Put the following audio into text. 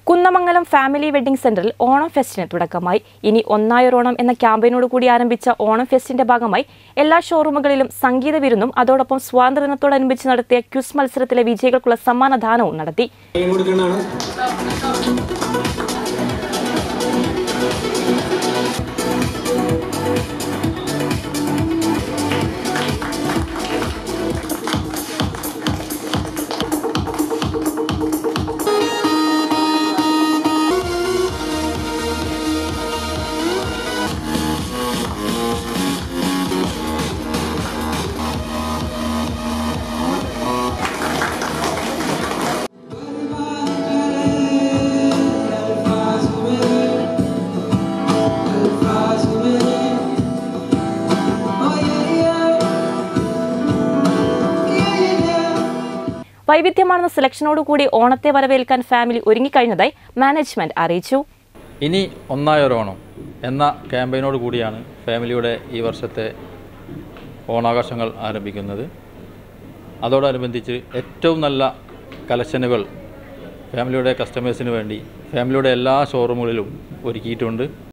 Kunnamangalam family wedding സെന്ററിൽ ഓണം ഫെസ്റ്റിന് തുടക്കമായി ഇനി ഒന്നായൊരോണം എന്ന ക്യാമ്പയിനോട് കൂടി ആരംഭിച്ച ഓണം ഫെസ്റ്റിന്റെ ഭാഗമായി എല്ലാ ഷോറൂമുകളിലും സംഗീത വിരുന്നും അതോടൊപ്പം സ്വാതന്ത്ര്യദിനത്തോടനുബന്ധിച്ച് നടത്തിയ ക്വിസ് മത്സരത്തിലെ വിജയികൾക്കുള്ള സമ്മാനദാനവും നടത്തി കൈ കൊടുക്കുന്നതാണ് വൈവിധ്യമാർന്ന സെലക്ഷനോടുകൂടി ഓണത്തെ വരവേൽക്കാൻ ഫാമിലി ഒരുങ്ങിക്കഴിഞ്ഞതായി മാനേജ്മെന്റ് അറിയിച്ചു ഇനി ഒന്നായൊരോണം എന്ന ക്യാമ്പയിനോട് കൂടിയാണ് ഫാമിലിയുടെ ഈ വർഷത്തെ ഓണാഘോഷങ്ങൾ ആരംഭിക്കുന്നത് അതോടനുബന്ധിച്ച് ഏറ്റവും നല്ല കലക്ഷനുകൾ ഫാമിലിയുടെ കസ്റ്റമേഴ്സിന് വേണ്ടി ഫാമിലിയുടെ എല്ലാ ഷോറൂമുകളിലും ഒരുക്കിയിട്ടുണ്ട്